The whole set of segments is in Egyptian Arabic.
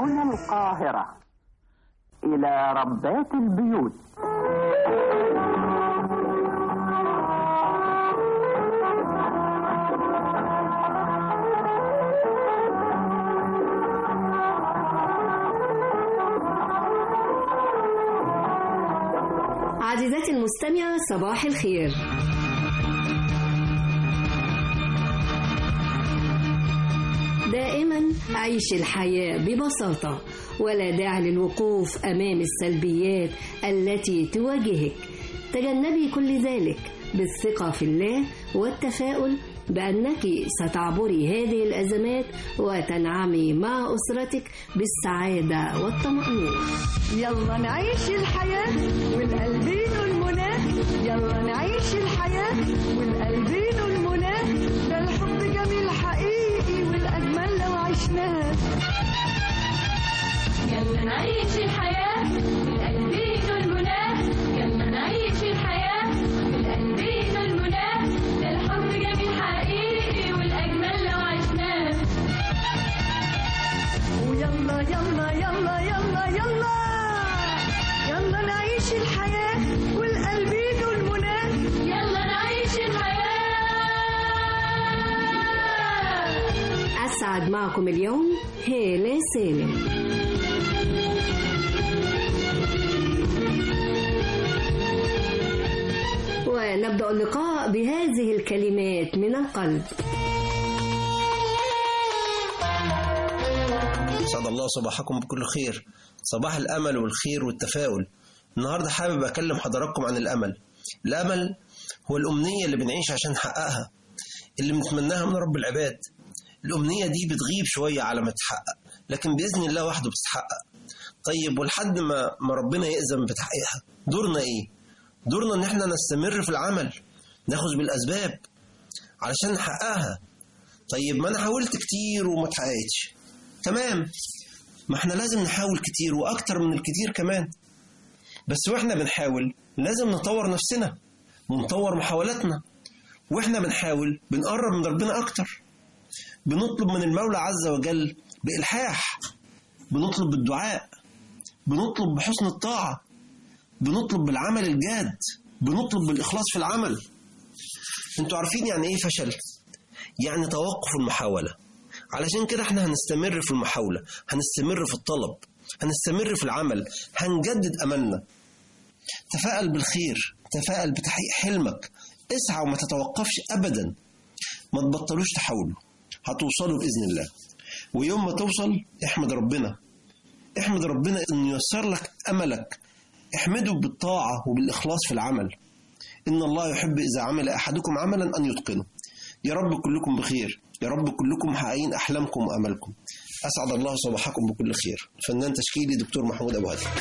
هنا القاهرة إلى ربات البيوت عزيزتي المستمعة صباح الخير دائما عيش الحياة ببساطة ولا داعي للوقوف أمام السلبيات التي تواجهك تجنبي كل ذلك بالثقة في الله والتفاؤل بأنك ستعبري هذه الأزمات وتنعمي مع أسرتك بالسعادة والطمأنينة يلا نعيش الحياة والقلبين المنى يلا نعيش الحياة والقلبين المنى ده الحب جميل حقيقي والأجمل لو عشناه يلا نعيش الحياة بالقلبين المنى يلا نعيش الحياة بالقلبين المنى ده الحب جميل حقيقي والأجمل لو عشناه ويلا يلا يلا يلا يلا يلا نعيش الحياة والقلبين المنى يلا نعيش الحياة أسعد معكم اليوم هالة سالم ونبدأ اللقاء بهذه الكلمات من القلب سعد الله صباحكم بكل خير صباح الأمل والخير والتفاؤل النهاردة حابب أكلم حضراتكم عن الأمل الأمل هو الأمنية اللي بنعيش عشان نحققها اللي بنتمناها من رب العباد الأمنية دي بتغيب شوية على ما تتحقق لكن بإذن الله وحده بتتحقق طيب ولحد ما ما ربنا يأذن بتحقيقها دورنا إيه؟ دورنا إن إحنا نستمر في العمل ناخذ بالأسباب علشان نحققها طيب ما أنا حاولت كتير وما اتحققتش تمام ما احنا لازم نحاول كتير واكتر من الكتير كمان بس واحنا بنحاول لازم نطور نفسنا ونطور محاولاتنا واحنا بنحاول بنقرب من ربنا اكتر بنطلب من المولى عز وجل بإلحاح بنطلب بالدعاء بنطلب بحسن الطاعة بنطلب بالعمل الجاد بنطلب بالإخلاص في العمل انتوا عارفين يعني ايه فشل يعني توقف المحاولة علشان كده احنا هنستمر في المحاولة هنستمر في الطلب هنستمر في العمل هنجدد أملنا تفائل بالخير تفائل بتحقيق حلمك اسعى وما تتوقفش أبدا ما تبطلوش تحاولوا هتوصلوا بإذن الله ويوم ما توصل احمد ربنا احمد ربنا انه ييسر لك أملك احمده بالطاعة وبالإخلاص في العمل إن الله يحب إذا عمل أحدكم عملا أن يتقنه يا رب كلكم بخير يا رب كلكم محققين أحلامكم وأملكم أسعد الله صباحكم بكل خير فنان تشكيلي دكتور محمود أبو هادي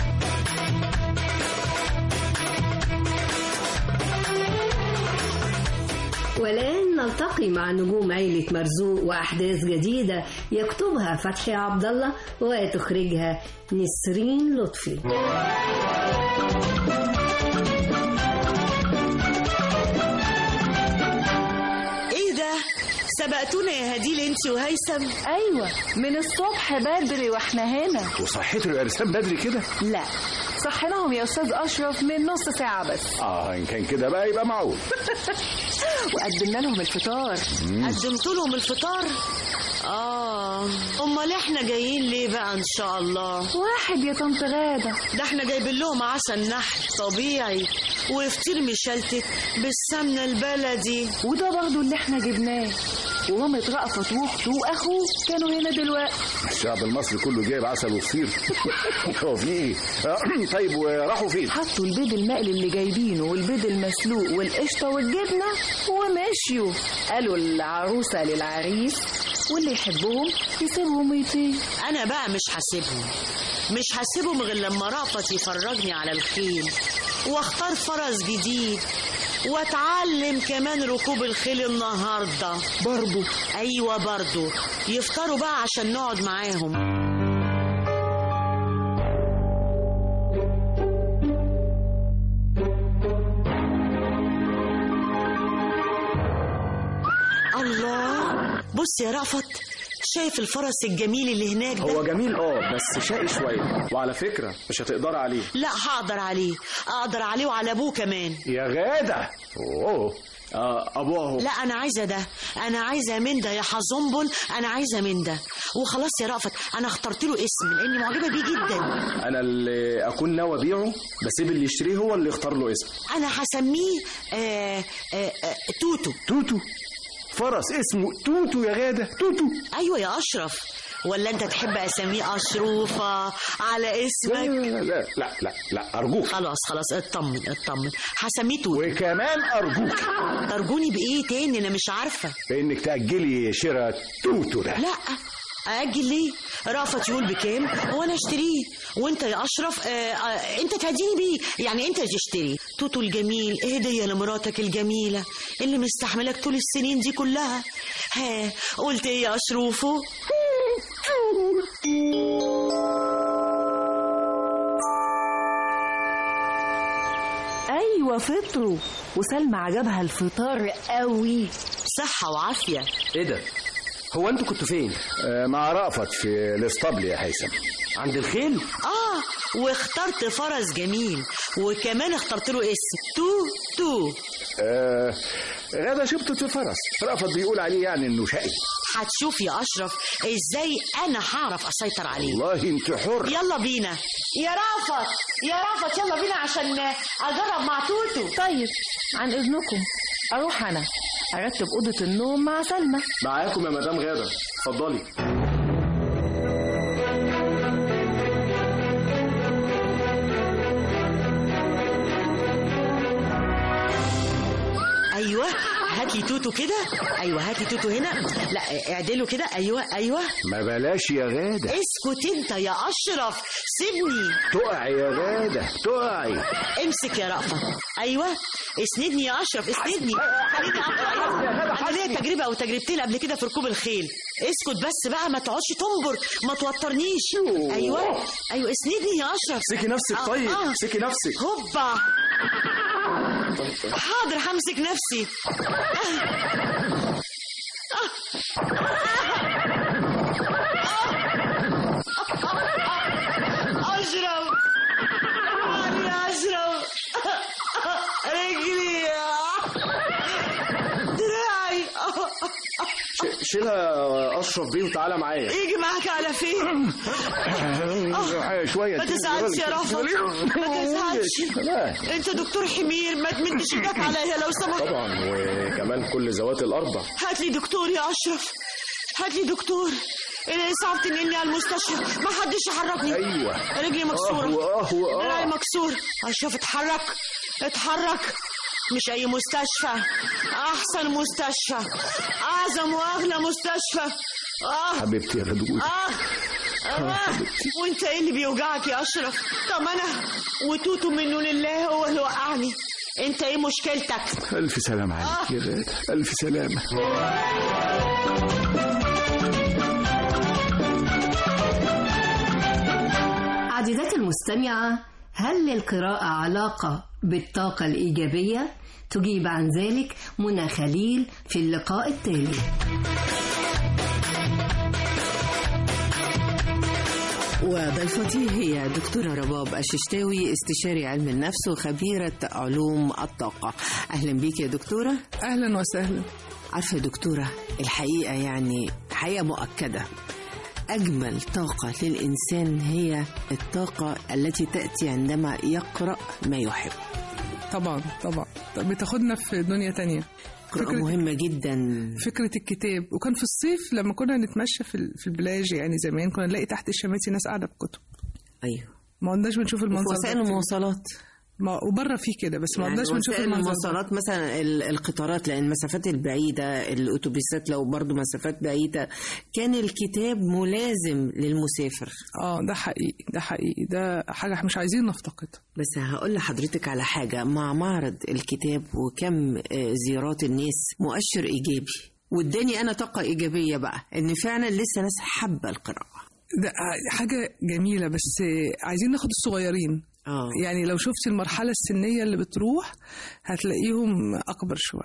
والآن نلتقي مع نجوم عيلة مرزوق وأحداث جديدة يكتبها فتحي عبد الله وتخرجها نسرين لطفي ايه ده سبقتونا يا هديل انت وهيثم أيوة من الصبح بدري واحنا هنا وصحيتوا العرسان بدري كده لا صحيناهم يا أستاذ أشرف من نص ساعة بس اه ان كان كده بقى يبقى معقول وقدمنا لهم الفطار قدمت لهم الفطار اه امال احنا جايين ليه بقى ان شاء الله واحد يا طنط غادة ده احنا جايبين لهم عسل نحل طبيعي وفطير مشلتت بالسمنه البلدي وده برضو اللي احنا جبناه ومامة رأفت واخته واخوه كانوا هنا دلوقتي الشعب المصري كله جايب عسل وفطير هو في ايه آه، طيب وراحوا فين حطوا البيض المقلي اللي جايبينه والبيض المسلوق والقشطة والجبنة ومشيوا قالوا العروسة للعريس واللي يحبهم يسيبهم يطير انا بقى مش هسيبهم مش هسيبهم غير لما رأفت يفرجني على الخيل واختار فرس جديد واتعلم كمان ركوب الخيل النهارده برضه ايوه برضو يفطروا بقى عشان نقعد معاهم الله بص يا رأفت شايف الفرس الجميل اللي هناك هو ده جميل اه بس شقي شويه وعلى فكره مش هتقدري عليه لا هقدر عليه اقدر عليه وعلى ابوه كمان يا غادة اوه آه ابوه اهو لا انا عايزه ده انا عايزه من ده يا حزنبل انا عايزه من ده وخلاص يا رأفت انا اخترت له اسم لاني معجبه بيه جدا انا اللي اكون ناوي ابيعه بسيب اللي يشتريه هو اللي يختار له اسم انا هسميه آه آه آه توتو توتو فرس اسمه توتو يا غادة توتو ايوه يا اشرف ولا انت تحب اسميه اشروفه على لا اسمك لا لا لا, لا أرجوك خلاص خلاص اطمن اطمن هسميه توتو وكمان أرجوك ترجوني بايه تاني انا مش عارفه بإنك تأجلي شراء توتو ده لا أأجل ليه؟ رأفت يقول بكام وأنا أشتريه وأنت يا أشرف آه آه أنت تهديني بيه يعني أنت تشتري توتو الجميل هدية لمراتك الجميلة اللي مستحملك طول السنين دي كلها ها قلت إيه يا أشروفو؟ ايوه فطروا وسلمى عجبها الفطار قوي صحة وعافية ايه ده هو انتوا كنتوا فين آه، مع رأفت في الاسطبل يا هيثم عند الخيل آه واخترت فرس جميل وكمان اخترت له اسم تو تو آه غادة شبطة الفرس رأفت بيقول عليه يعني إنه شقي هتشوف يا أشرف إزاي أنا هعرف أسيطر عليه والله أنت حر يلا بينا يا رافت يا رافت يلا بينا عشان اجرب مع توتو طيب عن اذنكم اروح انا ارتب اوضه النوم مع سلمى معاكم يا مدام غاده اتفضلي ايوه هات لي توتو كده ايوه هات لي توتو هنا لا اعدله كده ايوه ايوه ما بلاش يا غادة اسكت انت يا اشرف سيبني تقعي يا غادة تقعي امسك يا رأفت ايوه اسندني يا اشرف اسندني خليني أقف. انا ليا تجربه او تجربتين قبل كده في ركوب الخيل اسكت بس بقى ما تقعدش تنبر ما توترنيش ايوه ايوه اسندني يا اشرف امسكي نفسك آه، طيب آه. امسكي نفسك هوبا حاضر همسك نفسي أشرف أنا أشرف رجلي دراعي ش- شيلها اشرف بيه وتعالى معايا يجي معاك على فين شوية ما تزعلش يا رافض ما تزعلش لا انت دكتور حمير ما تمدش ايدك عليا لو سمحت طبعا وكمان كل ذوات الاربع هات لي دكتور يا اشرف هات لي دكتور انا صعب تنقلني على المستشفى ما حدش يحركني أيوة. رجلي مكسوره أهو أهو أهو. دراعي مكسور اشرف اتحرك اتحرك مش اي مستشفى احسن مستشفى اعظم واغلى مستشفى اه حبيبتي يا غدود آه. آه. وانت ايه اللي بيوجعك يا اشرف طب انا وتوتو منه لله هو اللي وقعني انت ايه مشكلتك ألف سلام عليك يا غادة ألف سلامة عزيزاتي المستمعة هل للقراءة علاقة بالطاقة الإيجابية؟ تجيب عن ذلك منى خليل في اللقاء التالي وضيفتي هي دكتورة رباب الششتاوي استشاري علم النفس وخبيرة علوم الطاقة أهلا بيك يا دكتورة اهلا وسهلا عارفة يا دكتورة الحقيقة يعني حقيقة مؤكدة أجمل طاقة للإنسان هي الطاقة التي تأتي عندما يقرأ ما يحب طبعا طبعا بتاخدنا في دنيا تانية قراءة مهمة جدا فكرة الكتاب وكان في الصيف لما كنا نتمشى في ال- في البلاج يعني زمان كنا نلاقي تحت الشماسي ناس قاعدة بكتب أيوه ما قلناش بنشوف في المنظر ده وسائل كتير. المواصلات ما وبره في كده بس ما يعني قلناش بنشوف وسائل المنظر ده. المواصلات مثلا ال- القطارات لان المسافات البعيده الاتوبيسات لو برضو مسافات بعيده كان الكتاب ملازم للمسافر اه ده حقيقي ده حقيقي ده حاجة مش عايزين نفتقدها بس هقول لحضرتك على حاجه مع معرض الكتاب وكم آه، زيارات الناس مؤشر ايجابي واداني انا طاقه ايجابيه بقى ان فعلا لسه ناس حابه القراءه ده حاجة جميلة بس عايزين ناخد الصغيرين اه يعني لو شفتي المرحلة السنية اللي بتروح هتلاقيهم أكبر شوية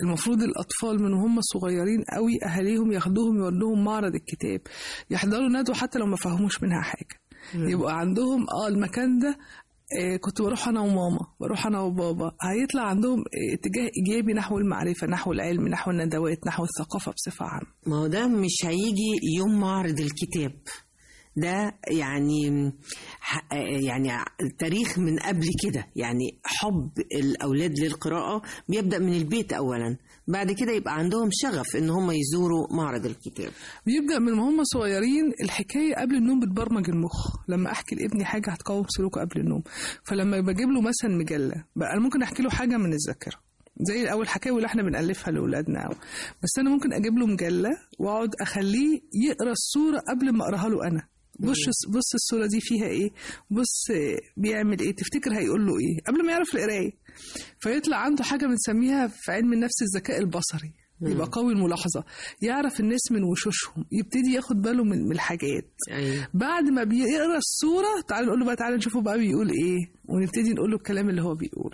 المفروض الأطفال من هم صغيرين قوي أهاليهم ياخدوهم يودوهم معرض الكتاب يحضروا ندوة حتى لو ما فهموش منها حاجة يبقى عندهم اه المكان ده آه، كنت بروح انا وماما بروح انا وبابا هيطلع عندهم آه، اتجاه ايجابي نحو المعرفه نحو العلم نحو الندوات نحو الثقافه بصفه عامه ما هو ده مش هيجي يوم معرض الكتاب ده يعني ح- يعني تاريخ من قبل كده يعني حب الأولاد للقراءة بيبدأ من البيت أولا بعد كده يبقى عندهم شغف إن هم يزوروا معرض الكتاب بيبدا من ما هم صغيرين الحكايه قبل النوم بتبرمج المخ لما احكي لابني حاجه هتقوم سلوكه قبل النوم فلما بجيب له مثلا مجله بقى انا ممكن احكي له حاجه من الذاكره زي الاول حكاوي اللي احنا بنالفها لاولادنا أو. بس انا ممكن اجيب له مجله واقعد اخليه يقرا الصوره قبل ما اقراها له انا بص بص الصوره دي فيها ايه بص بيعمل ايه تفتكر هيقول له ايه قبل ما يعرف القرايه فيطلع عنده حاجه بنسميها في علم النفس الذكاء البصري يبقى قوي الملاحظه يعرف الناس من وشوشهم يبتدي ياخد باله من من الحاجات أيوة. بعد ما بيقرا الصوره تعال نقول له بقى تعالى نشوفه بقى بيقول ايه ونبتدي نقول له الكلام اللي هو بيقوله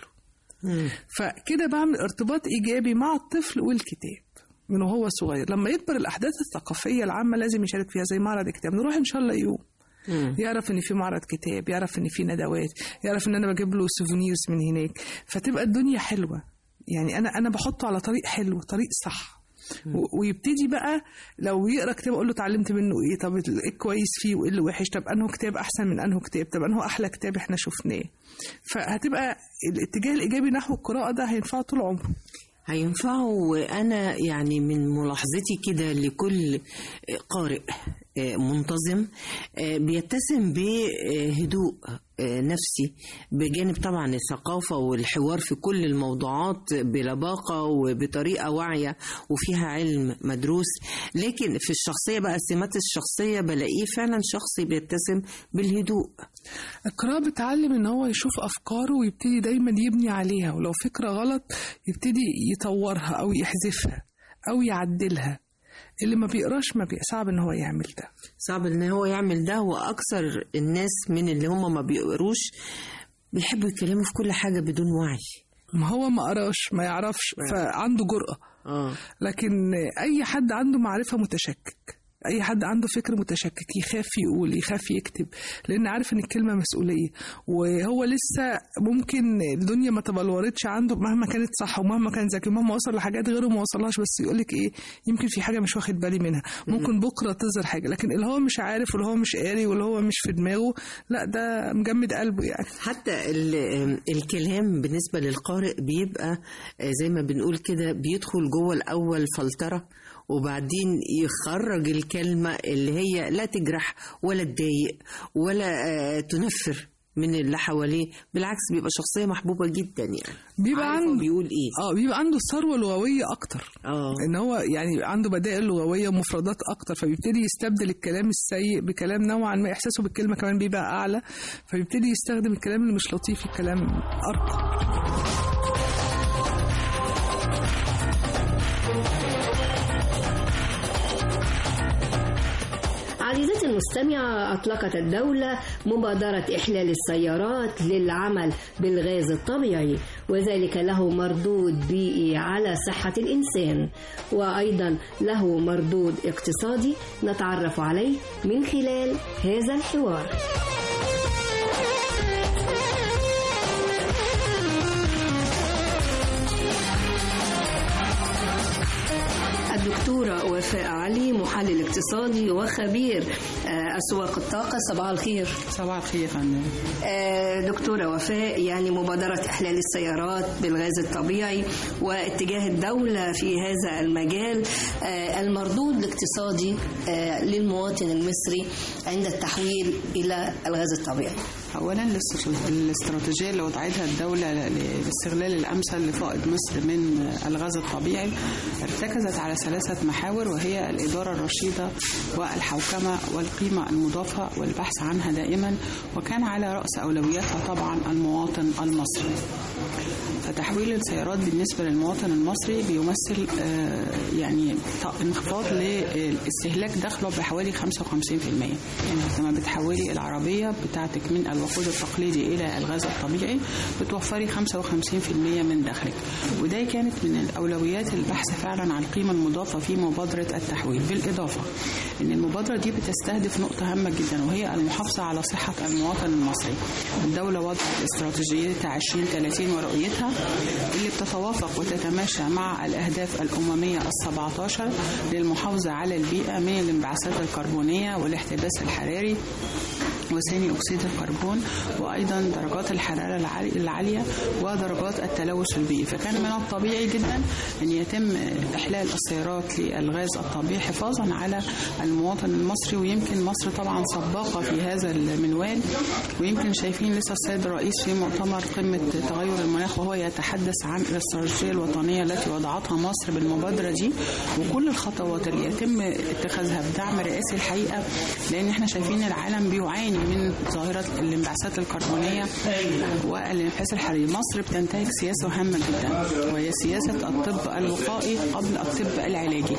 فكده بعمل ارتباط ايجابي مع الطفل والكتاب من وهو صغير لما يكبر الاحداث الثقافيه العامه لازم يشارك فيها زي معرض الكتاب نروح ان شاء الله يوم يعرف ان في معرض كتاب يعرف ان في ندوات يعرف ان انا بجيب له سوفونيرز من هناك فتبقى الدنيا حلوه يعني انا انا بحطه على طريق حلو طريق صح و- ويبتدي بقى لو يقرا كتاب اقول له اتعلمت منه ايه طب ايه الكويس فيه وايه اللي وحش طب انه كتاب احسن من انه كتاب طب انه احلى كتاب احنا شفناه فهتبقى الاتجاه الايجابي نحو القراءه ده هينفعه طول عمره هينفعه وأنا يعني من ملاحظتي كده لكل قارئ منتظم بيتسم بهدوء نفسي بجانب طبعا الثقافة والحوار في كل الموضوعات بلباقة وبطريقة واعية وفيها علم مدروس لكن في الشخصية بقى السمات الشخصية بلاقيه فعلا شخصي بيتسم بالهدوء القراءة بتعلم ان هو يشوف افكاره ويبتدي دايما يبني عليها ولو فكرة غلط يبتدي يطورها او يحذفها او يعدلها اللي ما بيقراش ما بي... صعب ان هو يعمل ده صعب ان هو يعمل ده واكثر الناس من اللي هم ما بيقروش بيحبوا يتكلموا في كل حاجة بدون وعي ما هو ما قراش ما يعرفش فعنده جرأة اه لكن اي حد عنده معرفة متشكك اي حد عنده فكر متشكك يخاف يقول يخاف يكتب لان عارف ان الكلمه مسؤوليه وهو لسه ممكن الدنيا ما تبلورتش عنده مهما كانت صح ومهما كان ذكي ومهما وصل لحاجات غيره ما وصلهاش بس يقول لك ايه يمكن في حاجه مش واخد بالي منها ممكن بكره تظهر حاجه لكن اللي هو مش عارف واللي هو مش قاري واللي هو مش في دماغه لا ده مجمد قلبه يعني حتى ال- الكلام بالنسبة للقارئ بيبقى آه، زي ما بنقول كده بيدخل جوه الأول فلترة وبعدين يخرج الكلمة اللي هي لا تجرح ولا تضايق ولا آه، تنفر من اللي حواليه بالعكس بيبقى شخصية محبوبة جدا يعني بيبقى عارف هو عنده بيقول ايه اه بيبقى عنده ثروه لغويه اكتر اه ان هو يعني عنده بدائل لغويه ومفردات اكتر فبيبتدي يستبدل الكلام السيء بكلام نوعا ما احساسه بالكلمه كمان بيبقى اعلى فبيبتدي يستخدم الكلام اللي مش لطيف الكلام ارقى عزيزتي المستمعة أطلقت الدولة مبادرة إحلال السيارات للعمل بالغاز الطبيعي وذلك له مردود بيئي على صحة الإنسان وأيضا له مردود اقتصادي نتعرف عليه من خلال هذا الحوار الدكتورة وفاء علي محلل اقتصادي وخبير آه، أسواق الطاقة صباح الخير صباح الخير فندم آه، دكتورة وفاء يعني مبادرة إحلال السيارات بالغاز الطبيعي واتجاه الدولة في هذا المجال آه، المردود الاقتصادي آه، للمواطن المصري عند التحويل إلى الغاز الطبيعي اولا الاستر- الاستراتيجيه اللي وضعتها الدوله للاستغلال الامثل لفائض مصر من الغاز الطبيعي ارتكزت على ثلاث ثلاثة محاور وهي الإدارة الرشيدة والحوكمة والقيمة المضافة والبحث عنها دائما وكان على رأس أولوياتها طبعا المواطن المصري فتحويل السيارات بالنسبة للمواطن المصري بيمثل آه، يعني ط- انخفاض لاستهلاك دخله بحوالي 55% يعني لما بتحولي العربية بتاعتك من الوقود التقليدي إلى الغاز الطبيعي بتوفري 55% من دخلك وده كانت من الأولويات البحث فعلا عن القيمة المضافة في مبادرة التحويل بالإضافة إن المبادرة دي بتستهدف نقطة هامة جدا وهي المحافظة على صحة المواطن المصري الدولة وضعت استراتيجيتها 2030 ورؤيتها اللي بتتوافق وتتماشى مع الأهداف الأممية السبعتاشر للمحافظة على البيئة من الانبعاثات الكربونية والاحتباس الحراري وثاني أكسيد الكربون وأيضا درجات الحرارة العالي- العالية ودرجات التلوث البيئي فكان من الطبيعي جدا أن يتم إحلال السيارات للغاز الطبيعي حفاظا على المواطن المصري ويمكن مصر طبعا سباقة في هذا المنوال ويمكن شايفين لسه السيد الرئيس في مؤتمر قمة تغير المناخ وهو يتحدث عن الاستراتيجية الوطنية التي وضعتها مصر بالمبادرة دي وكل الخطوات اللي يتم اتخاذها بدعم رئاسي الحقيقة لأن احنا شايفين العالم بيعاني من ظاهرة الانبعاثات الكربونية والانعكاس الحراري مصر بتنتهج سياسة هامة جدا وهي سياسة الطب الوقائي قبل الطب العلاجي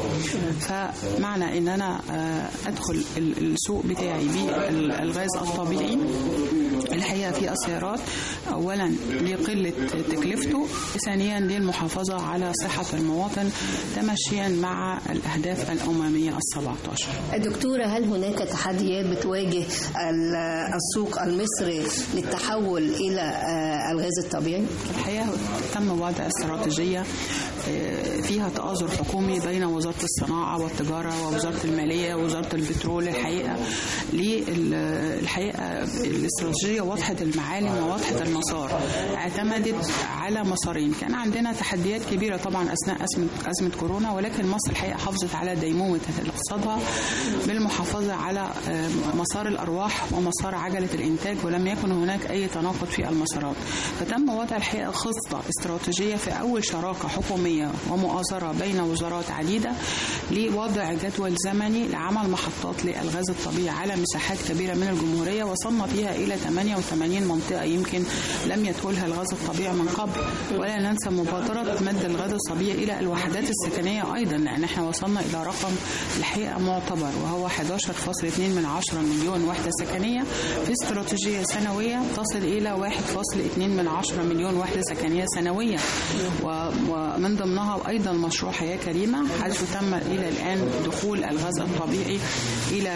فمعنى ان انا آه، ادخل ال- السوق بتاعي بالغاز الطبيعي الحقيقة في السيارات أولا لقلة تكلفته ثانيا للمحافظة على صحة المواطن تمشيا مع الأهداف الأممية السبعة عشر دكتورة هل هناك تحديات بتواجه ال- السوق المصري للتحول إلى آه، الغاز الطبيعي؟ الحقيقة تم وضع استراتيجية آه، فيها تآزر حكومي بين وزارة الصناعة والتجارة ووزارة المالية ووزارة البترول الحقيقة لل- الحقيقة الاستراتيجية واضحة المعالم وواضحة المسار اعتمدت على مسارين كان عندنا تحديات كبيرة طبعا أثناء أزمة, أزمة كورونا ولكن مصر الحقيقة حافظت على ديمومة اقتصادها بالمحافظة على آه، مسار الأرواح ومسار عجلة الإنتاج ولم يكن هناك أي تناقض في المسارات فتم وضع الحقيقة خطة استراتيجية في أول شراكة حكومية ومؤازرة بين وزارات عديدة لوضع جدول زمني لعمل محطات للغاز الطبيعي على مساحات كبيرة من الجمهورية وصلنا فيها إلى 88 منطقة يمكن لم يدخلها الغاز الطبيعي من قبل ولا ننسى مبادرة مد الغاز الطبيعي إلى الوحدات السكنية أيضا لأن احنا وصلنا إلى رقم الحقيقة معتبر وهو 11.2 من 10 مليون وحدة سكنية في استراتيجية سنوية تصل إلى 1.2 من 10 مليون وحدة سكنية سنويا و- ومن ضمنها أيضا مشروع حياة كريمة حيث تم إلى الآن دخول الغاز الطبيعي إلى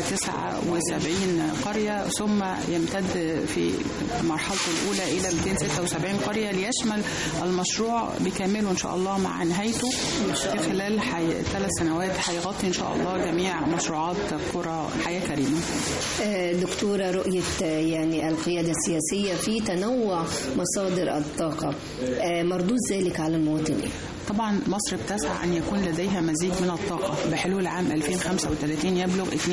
79 قرية ثم يمتد في مرحلته الأولى إلى 276 قرية ليشمل المشروع بكامله إن شاء الله مع نهايته في خلال حي... ثلاث سنوات هيغطي إن شاء الله جميع مشروعات قرى حياة كريمة آه، دكتورة رؤية آه، يعني القيادة السياسية في تنوع مصادر الطاقة آه، مردود ذلك على المواطن إيه؟ طبعا مصر بتسعى أن يكون لديها مزيج من الطاقة بحلول عام 2035 يبلغ 42%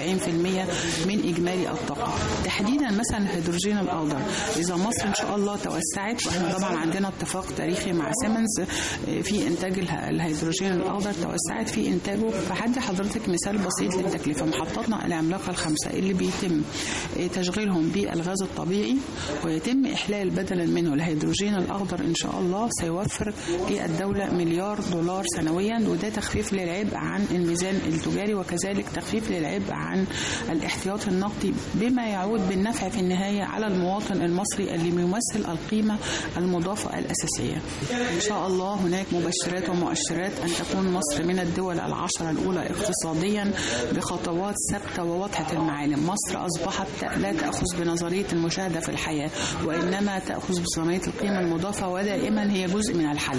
من إجمالي الطاقة تحديدا مثلا الهيدروجين الأخضر إذا مصر إن شاء الله توسعت وإحنا طبعا عندنا اتفاق تاريخي مع سيمنز في إنتاج اله- الهيدروجين الأخضر توسعت في إنتاجه فحدي حضرتك مثال بسيط للتكلفة محطاتنا العملاقة الخمسة اللي بيتم تشغيلهم بالغاز الطبيعي ويتم إحلال بدلا منه الهيدروجين الأخضر إن شاء الله سيوفر للدولة مليار دولار سنويا وده تخفيف للعبء عن الميزان التجاري وكذلك تخفيف للعبء عن الاحتياط النقدي بما يعود بالنفع في النهاية على المواطن المصري اللي بيمثل القيمة المضافة الأساسية إن شاء الله هناك مبشرات ومؤشرات أن تكون مصر من الدول العشرة الأولى اقتصاديا بخطوات ثابتة وواضحة المعالم مصر أصبحت لا تأخذ بنظرية المشاهدة في الحياة وإنما تأخذ بنظرية القيمة المضافة ودائما هي جزء من الحل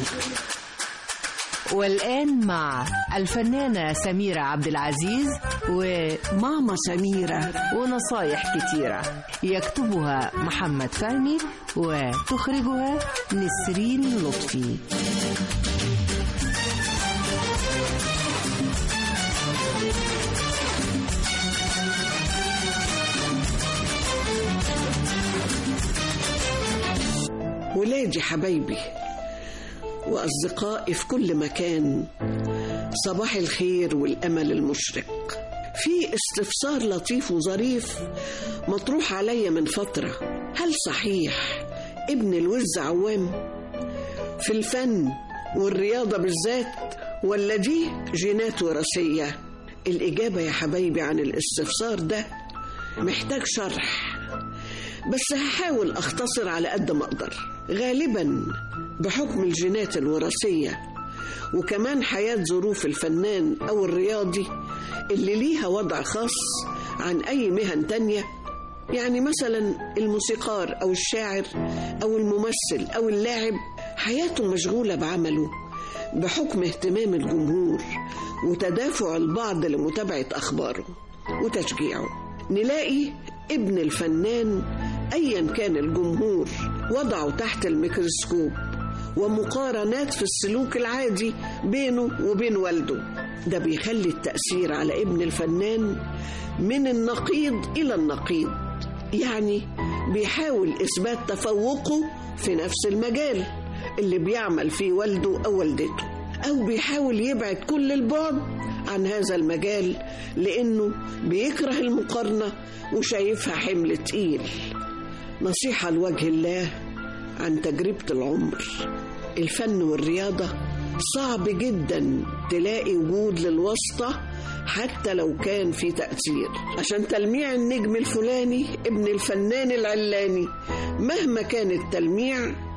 والآن مع الفنانة سميرة عبد العزيز وماما سميرة ونصايح كتيرة يكتبها محمد فهمي وتخرجها نسرين لطفي ولادي حبايبي وأصدقائي في كل مكان صباح الخير والأمل المشرق في استفسار لطيف وظريف مطروح عليا من فترة هل صحيح ابن الوز عوام في الفن والرياضة بالذات ولا دي جينات وراثية الإجابة يا حبايبي عن الاستفسار ده محتاج شرح بس هحاول أختصر على قد ما أقدر غالبا بحكم الجينات الوراثية وكمان حياة ظروف الفنان أو الرياضي اللي ليها وضع خاص عن أي مهن تانية يعني مثلا الموسيقار أو الشاعر أو الممثل أو اللاعب حياته مشغولة بعمله بحكم اهتمام الجمهور وتدافع البعض لمتابعة أخباره وتشجيعه نلاقي ابن الفنان أيا كان الجمهور وضعه تحت الميكروسكوب ومقارنات في السلوك العادي بينه وبين والده ده بيخلي التأثير على ابن الفنان من النقيض إلى النقيض يعني بيحاول إثبات تفوقه في نفس المجال اللي بيعمل فيه والده أو والدته أو بيحاول يبعد كل البعد عن هذا المجال لأنه بيكره المقارنة وشايفها حمل تقيل نصيحة لوجه الله عن تجربة العمر الفن والرياضة صعب جدا تلاقي وجود للواسطة حتى لو كان في تأثير عشان تلميع النجم الفلاني ابن الفنان العلاني مهما كان التلميع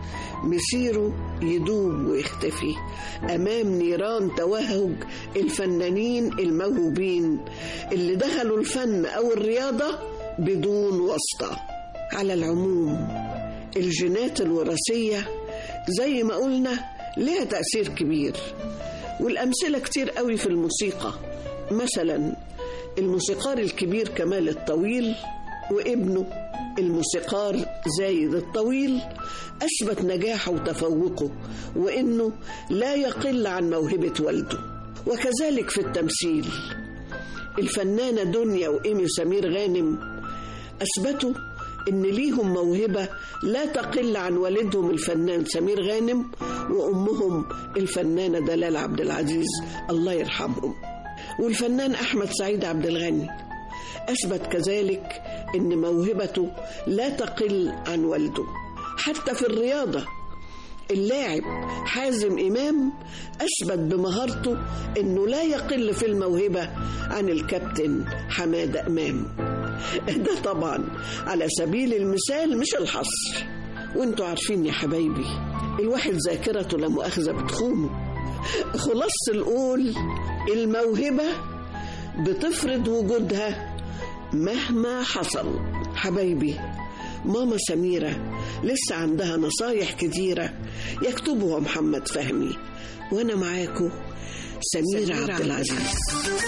مسيره يدوب ويختفي أمام نيران توهج الفنانين الموهوبين اللي دخلوا الفن أو الرياضة بدون واسطة على العموم الجينات الوراثية زي ما قلنا لها تأثير كبير والأمثلة كتير قوي في الموسيقى مثلا الموسيقار الكبير كمال الطويل وابنه الموسيقار زايد الطويل أثبت نجاحه وتفوقه وإنه لا يقل عن موهبة والده وكذلك في التمثيل الفنانة دنيا وإيمي سمير غانم أثبتوا إن ليهم موهبة لا تقل عن والدهم الفنان سمير غانم وأمهم الفنانة دلال عبد العزيز الله يرحمهم والفنان أحمد سعيد عبد الغني أثبت كذلك إن موهبته لا تقل عن والده حتى في الرياضة اللاعب حازم إمام أثبت بمهارته إنه لا يقل في الموهبة عن الكابتن حمادة إمام ده طبعا على سبيل المثال مش الحصر وانتوا عارفين يا حبايبي الواحد ذاكرته لا مؤاخذة بتخونه خلاص القول الموهبة بتفرض وجودها مهما حصل حبايبي ماما سميرة لسه عندها نصايح كتيرة يكتبها محمد فهمي وأنا معاكم سميرة عبد العزيز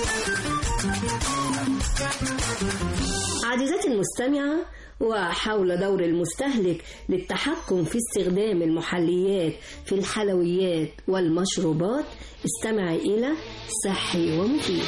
عزيزتي المستمعة وحول دور المستهلك للتحكم في استخدام المحليات في الحلويات والمشروبات استمعي إلى صحي ومفيد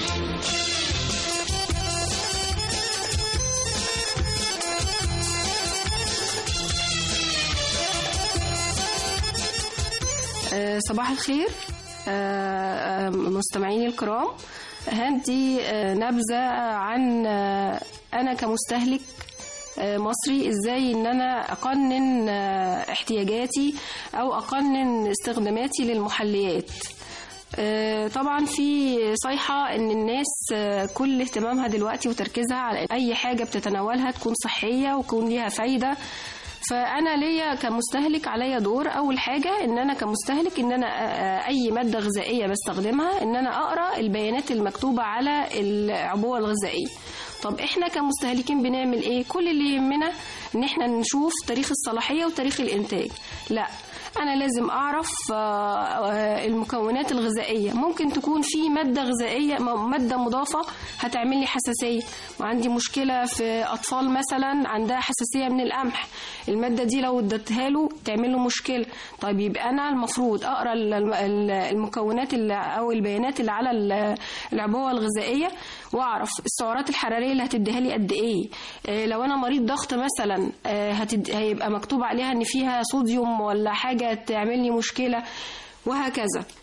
آه، صباح الخير آه، آه، مستمعيني الكرام هدي آه، نبذة عن آه، أنا كمستهلك آه، مصري ازاي ان انا اقنن آه، احتياجاتي او اقنن استخداماتي للمحليات آه، طبعا في صيحة ان الناس آه، كل اهتمامها دلوقتي وتركيزها على اي حاجة بتتناولها تكون صحية ويكون ليها فايدة فانا ليا كمستهلك عليا دور اول حاجه ان انا كمستهلك ان انا آه، اي ماده غذائيه بستخدمها ان انا اقرا البيانات المكتوبه على العبوه الغذائيه طب احنا كمستهلكين بنعمل ايه كل اللي يهمنا ان احنا نشوف تاريخ الصلاحيه وتاريخ الانتاج لا انا لازم اعرف آه، آه، المكونات الغذائيه ممكن تكون في ماده غذائيه م- ماده مضافه هتعمل لي حساسيه وعندي مشكله في اطفال مثلا عندها حساسيه من القمح الماده دي لو اديتها له تعمل له مشكله طيب يبقى انا المفروض اقرا ال- ال- المكونات اللي او البيانات اللي على ال- العبوه الغذائيه واعرف السعرات الحراريه اللي هتديها لي قد ايه آه، لو انا مريض ضغط مثلا آه، هتد... هيبقى مكتوب عليها ان فيها صوديوم ولا حاجه تعمل لي مشكله وهكذا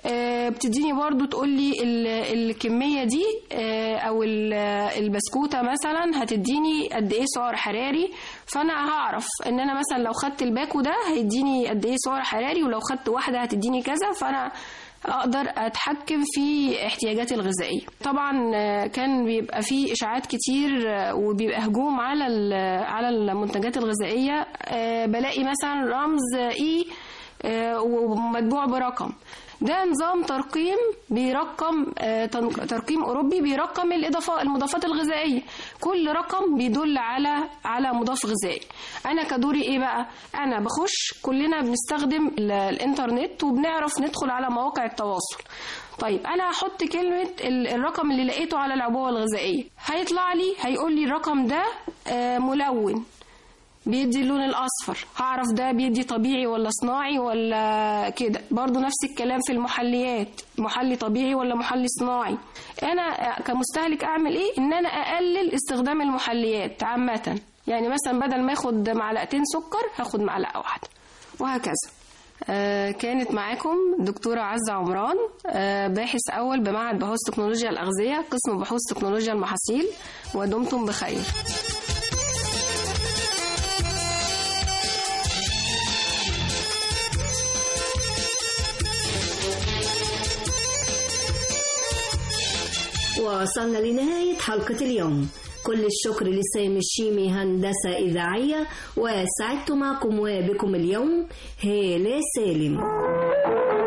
آه، بتديني برضو تقول لي الكميه دي آه، او ال- البسكوته مثلا هتديني قد ايه سعر حراري فانا هعرف ان انا مثلا لو خدت الباكو ده هيديني قد ايه سعر حراري ولو خدت واحده هتديني كذا فانا اقدر اتحكم في احتياجاتي الغذائيه طبعا آه، كان بيبقى فيه اشاعات كتير آه، وبيبقى هجوم على ال- على المنتجات الغذائيه آه، بلاقي مثلا رمز اي آه، ومتبوع برقم ده نظام ترقيم بيرقم آه، تن- ترقيم اوروبي بيرقم الاضافات المضافات الغذائيه كل رقم بيدل على على مضاف غذائي انا كدوري ايه بقى انا بخش كلنا بنستخدم ال- الانترنت وبنعرف ندخل على مواقع التواصل طيب انا هحط كلمه ال- الرقم اللي لقيته على العبوه الغذائيه هيطلع لي هيقول لي الرقم ده آه، ملون بيدي اللون الاصفر هعرف ده بيدي طبيعي ولا صناعي ولا كده برضو نفس الكلام في المحليات محلي طبيعي ولا محلي صناعي انا كمستهلك اعمل ايه ان انا اقلل استخدام المحليات عامه يعني مثلا بدل ما اخد معلقتين سكر هاخد معلقه واحده وهكذا آه، كانت معاكم دكتورة عزة عمران آه، باحث أول بمعهد بحوث تكنولوجيا الأغذية قسم بحوث تكنولوجيا المحاصيل ودمتم بخير وصلنا لنهاية حلقة اليوم كل الشكر لسامي الشيمي هندسة إذاعية وسعدت معكم وبكم اليوم هالة سالم